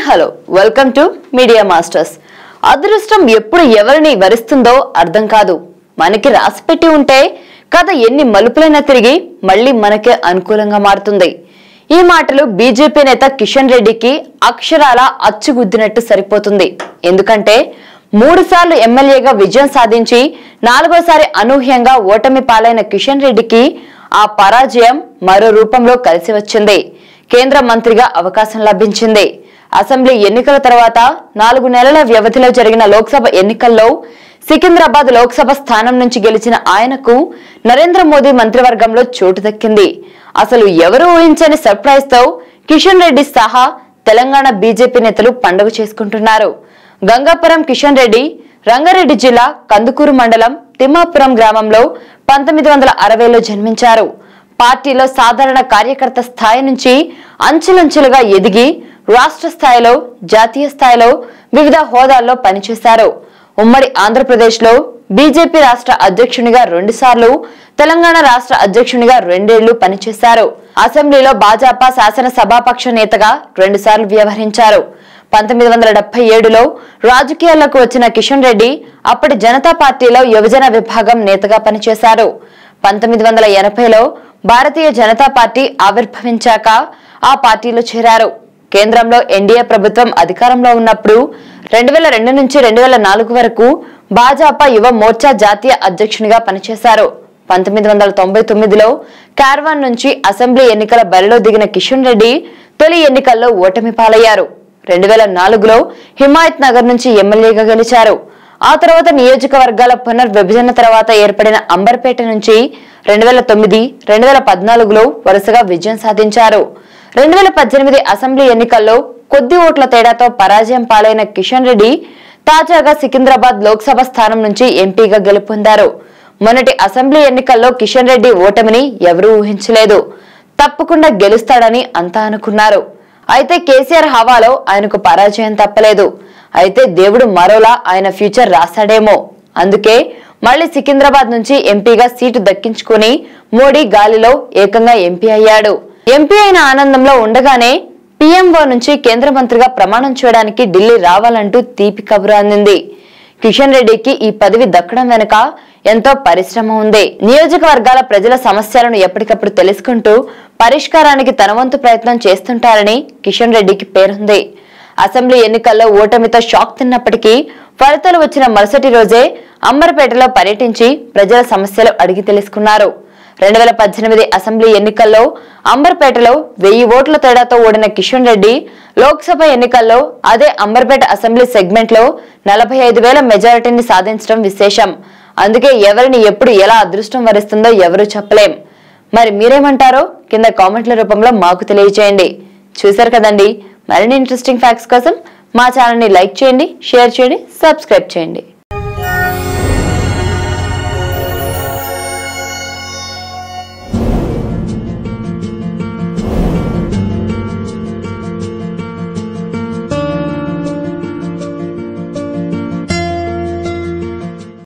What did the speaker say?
hello welcome to media masters అదృష్టం ఎప్పుడు ఎవరిని వరిస్తుందో అర్థం కాదు మనకి రాసిపెట్టి ఉంటే కథ ఎన్ని మలుపులైనా తిరిగి మళ్ళీ మనకే అనుకూలంగా మారుతుంది ఈ మాటలు బీజేపీ నేత కిషన్ రెడ్డికి అక్షరాల అచ్చుగుద్దినట్టు సరిపోతుంది ఎందుకంటే మూడు సార్లు ఎమ్మెల్యేగా విజయం సాధించి నాలుగోసారి అనూహ్యంగా ఓటమి పాలైన కిషన్ రెడ్డికి ఆ పరాజయం మరో రూపంలో కలిసి వచ్చింది కేంద్ర మంత్రిగా అవకాశం లభించింది అసెంబ్లీ ఎన్నికల తర్వాత నాలుగు నెలల వ్యవధిలో జరిగిన లోక్సభ ఎన్నికల్లో సికింద్రాబాద్ లోక్సభ స్థానం నుంచి గెలిచిన ఆయనకు నరేంద్ర మోదీ మంత్రివర్గంలో చోటు దక్కింది అసలు ఎవరు ఊహించని సర్ప్రైజ్ తో కిషన్ రెడ్డి సహా తెలంగాణ బీజేపీ నేతలు పండుగ చేసుకుంటున్నారు గంగాపురం కిషన్ రెడ్డి రంగారెడ్డి జిల్లా కందుకూరు మండలం తిమ్మాపురం గ్రామంలో పంతొమ్మిది వందల అరవైలో జన్మించారు పార్టీలో సాధారణ కార్యకర్త స్థాయి నుంచి అంచెలంచెలుగా ఎదిగి రాష్ట్ర స్థాయిలో జాతీయ స్థాయిలో వివిధ హోదాల్లో పనిచేశారు ఉమ్మడి ఆంధ్రప్రదేశ్ లో బీజేపీ రాష్ట్ర అధ్యక్షునిగా రెండుసార్లు తెలంగాణ రాష్ట్ర అధ్యక్షునిగా రెండేళ్లు పనిచేశారు అసెంబ్లీలో భాజపా శాసన సభాపక్ష నేతగా రెండుసార్లు వ్యవహరించారు పంతొమ్మిది వందల డెబ్బై ఏడులో రాజకీయాల్లోకి వచ్చిన కిషన్ రెడ్డి అప్పటి జనతా పార్టీలో యువజన విభాగం నేతగా పనిచేశారు పంతొమ్మిది వందల ఎనభైలో భారతీయ జనతా పార్టీ ఆవిర్భవించాక ఆ పార్టీలో చేరారు కేంద్రంలో ఎన్డీఏ ప్రభుత్వం అధికారంలో ఉన్నప్పుడు రెండు వేల రెండు నుంచి రెండు వేల నాలుగు వరకు భాజపా యువ మోర్చా జాతీయ అధ్యక్షునిగా పనిచేశారు పంతొమ్మిది వందల తొంభై తొమ్మిదిలో కార్వాన్ నుంచి అసెంబ్లీ ఎన్నికల బరిలో దిగిన కిషన్ రెడ్డి తొలి ఎన్నికల్లో ఓటమి పాలయ్యారు రెండు వేల నాలుగులో హిమాయత్ నగర్ నుంచి ఎమ్మెల్యేగా గెలిచారు ఆ తర్వాత నియోజకవర్గాల పునర్విభజన తర్వాత ఏర్పడిన అంబర్పేట నుంచి రెండు వేల తొమ్మిది రెండు వేల పద్నాలుగులో వరుసగా విజయం సాధించారు రెండు వేల పద్దెనిమిది అసెంబ్లీ ఎన్నికల్లో కొద్ది ఓట్ల తేడాతో పరాజయం పాలైన కిషన్ రెడ్డి తాజాగా సికింద్రాబాద్ లోక్సభ స్థానం నుంచి ఎంపీగా గెలుపొందారు మొన్నటి అసెంబ్లీ ఎన్నికల్లో కిషన్ రెడ్డి ఓటమిని ఎవరూ ఊహించలేదు తప్పకుండా గెలుస్తాడని అంతా అనుకున్నారు అయితే కేసీఆర్ హవాలో ఆయనకు పరాజయం తప్పలేదు అయితే దేవుడు మరోలా ఆయన ఫ్యూచర్ రాశాడేమో అందుకే మళ్ళీ సికింద్రాబాద్ నుంచి ఎంపీగా సీటు దక్కించుకుని మోడీ గాలిలో ఏకంగా ఎంపీ అయ్యాడు ఎంపీ అయిన ఆనందంలో ఉండగానే పీఎంఓ నుంచి కేంద్ర మంత్రిగా ప్రమాణం చేయడానికి ఢిల్లీ రావాలంటూ తీపి కబురు అందింది కిషన్ రెడ్డికి ఈ పదవి దక్కడం వెనుక ఎంతో పరిశ్రమ ఉంది నియోజకవర్గాల ప్రజల సమస్యలను ఎప్పటికప్పుడు తెలుసుకుంటూ పరిష్కారానికి తన వంతు ప్రయత్నం చేస్తుంటారని కిషన్ రెడ్డికి పేరుంది అసెంబ్లీ ఎన్నికల్లో ఓటమితో షాక్ తిన్నప్పటికీ ఫలితాలు వచ్చిన మరుసటి రోజే అంబర్పేటలో పర్యటించి ప్రజల సమస్యలు అడిగి తెలుసుకున్నారు రెండు వేల పద్దెనిమిది అసెంబ్లీ ఎన్నికల్లో అంబర్పేటలో వెయ్యి ఓట్ల తేడాతో ఓడిన కిషన్ రెడ్డి లోక్సభ ఎన్నికల్లో అదే అంబర్పేట అసెంబ్లీ సెగ్మెంట్ లో నలభై ఐదు వేల మెజారిటీని సాధించడం విశేషం అందుకే ఎవరిని ఎప్పుడు ఎలా అదృష్టం వరిస్తుందో ఎవరూ చెప్పలేం మరి మీరేమంటారో కింద కామెంట్ల రూపంలో మాకు తెలియజేయండి చూశారు కదండి మరిన్ని ఇంట్రెస్టింగ్ ఫ్యాక్ట్స్ కోసం మా ఛానల్ని లైక్ చేయండి షేర్ చేయండి సబ్స్క్రైబ్ చేయండి